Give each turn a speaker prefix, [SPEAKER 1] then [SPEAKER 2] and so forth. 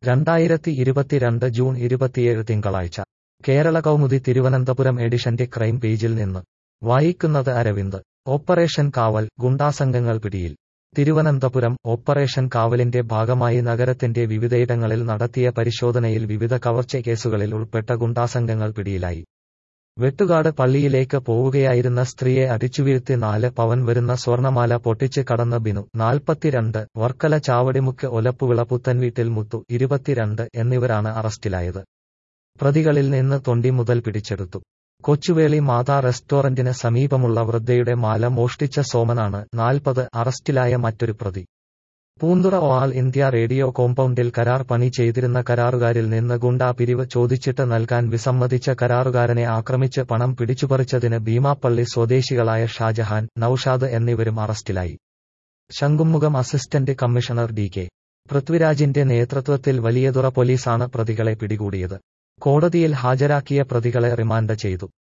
[SPEAKER 1] രണ്ടായിരത്തി ഇരുപത്തിരണ്ട് ജൂൺ ഇരുപത്തിയേഴ് തിങ്കളാഴ്ച കേരള കൗമുദി തിരുവനന്തപുരം എഡിഷന്റെ ക്രൈം പേജിൽ നിന്ന് വായിക്കുന്നത് അരവിന്ദ് ഓപ്പറേഷൻ കാവൽ ഗുണ്ടാസംഘങ്ങൾ പിടിയിൽ തിരുവനന്തപുരം ഓപ്പറേഷൻ കാവലിന്റെ ഭാഗമായി നഗരത്തിന്റെ വിവിധയിടങ്ങളിൽ നടത്തിയ പരിശോധനയിൽ വിവിധ കവർച്ച കേസുകളിൽ ഉൾപ്പെട്ട ഗുണ്ടാസംഘങ്ങൾ പിടിയിലായി വെട്ടുകാട് പള്ളിയിലേക്ക് പോവുകയായിരുന്ന സ്ത്രീയെ അടിച്ചുവീഴ്ത്തി നാല് പവൻ വരുന്ന സ്വർണമാല പൊട്ടിച്ച് കടന്ന ബിനു നാൽപ്പത്തിരണ്ട് വർക്കല ചാവടിമുക്ക് ഒലപ്പുവിള പുത്തൻവീട്ടിൽ മുത്തു ഇരുപത്തിരണ്ട് എന്നിവരാണ് അറസ്റ്റിലായത് പ്രതികളിൽ നിന്ന് തൊണ്ടി മുതൽ പിടിച്ചെടുത്തു കൊച്ചുവേളി മാതാ റെസ്റ്റോറന്റിന് സമീപമുള്ള വൃദ്ധയുടെ മാല മോഷ്ടിച്ച സോമനാണ് നാൽപ്പത് അറസ്റ്റിലായ മറ്റൊരു പ്രതി പൂന്തുറ ഓൾ ഇന്ത്യ റേഡിയോ കോമ്പൗണ്ടിൽ കരാർ പണി ചെയ്തിരുന്ന കരാറുകാരിൽ നിന്ന് ഗുണ്ടാ പിരിവ് ചോദിച്ചിട്ട് നൽകാൻ വിസമ്മതിച്ച കരാറുകാരനെ ആക്രമിച്ച് പണം പിടിച്ചുപറിച്ചതിന് ഭീമാപ്പള്ളി സ്വദേശികളായ ഷാജഹാൻ നൌഷാദ് എന്നിവരും അറസ്റ്റിലായി Shanghumukham assistant commissioner D K പൃഥ്വിരാജിന്റെ നേതൃത്വത്തിൽ വലിയതുറ പോലീസാണ് പ്രതികളെ പിടികൂടിയത് കോടതിയിൽ ഹാജരാക്കിയ പ്രതികളെ റിമാൻഡ് ചെയ്തു